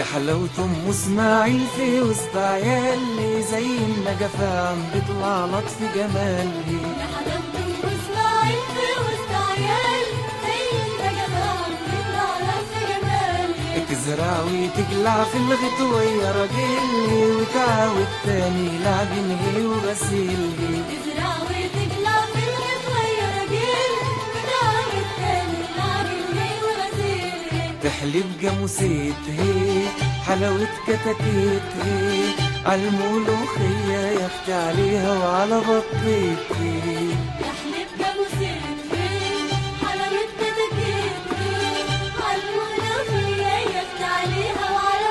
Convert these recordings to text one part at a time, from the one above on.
يا حلاوة ام اسماعيل في وسط عيالي زي النجفة عم بيطلع لطف جمالي يا حلاوة واسماعيل في وسط عيال زي النجفة بيطلع لف جمالي تزرع وتقلع في الغيط ويا راجلي وتعاود تاني لعبن هي وغسيلي تزرع وتقلع في الغيط ويا راجل وتعمل تاني لعبن هي وغسيل تحلب جاموسيت هي حلاوة كتاكيت هي عالملوخية يا اختي عليها وعلى بطيت هي يحلب جاموسين فين حلاوة كتاكيت فين عالملوخية يفتح عليها وعلى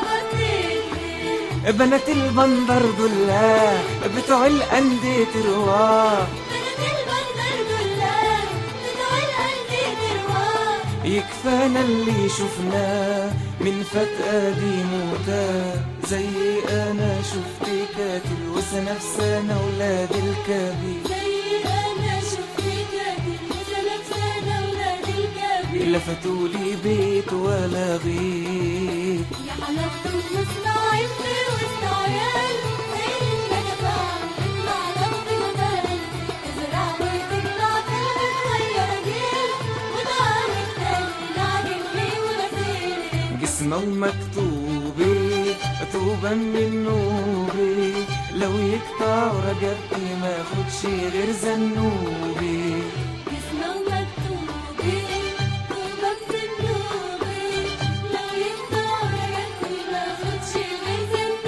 بطيخ بنات البندر دول بتوع الأندية رواح بنت البندر دولار بتوع الأندية تروح يكفانا اللي شفناه من فات قديم وتاه زي انا شفت كاتل وسنة في سنة ولاد الكبير زي أنا شفت كاتل وسنة سنة ولاد الكبير لفتولي بيت ولا غير يا حلاوة واسماعيل في وسط عيال زي النجفة بتطلع لف جبال تزرع وتقلع في الغيط ويا راجل وتعمل تاني لعبن ليه وغسيل جسمه ومكتوبة توبة من نوبي لو يقطع رجبتي ما خدش غير زنوبي جسمه ومكتوبة طوبة في النوبة لو يقطع رجلي ما خدش غير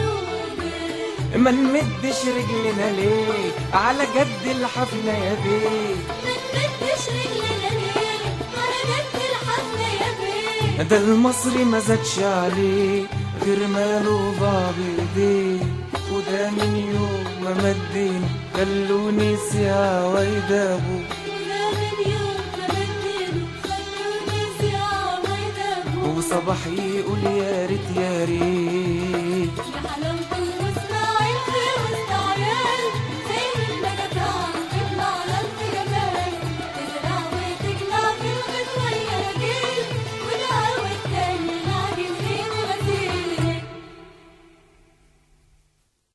زنوبة ما نمدش رجلنا ليه على جد الحفلة يا بيه ما تمدش رجلنا ليه على جد الحفلة يا بيه ده المصري ما زادش عليه غير ماله ضاع بايديه وده من يوم ما مدين خلوني سيا ويدابو وده من يوم ما بدلوا خلوني ساعة ما يدابوا وصباح يقول يا ريت يا ريت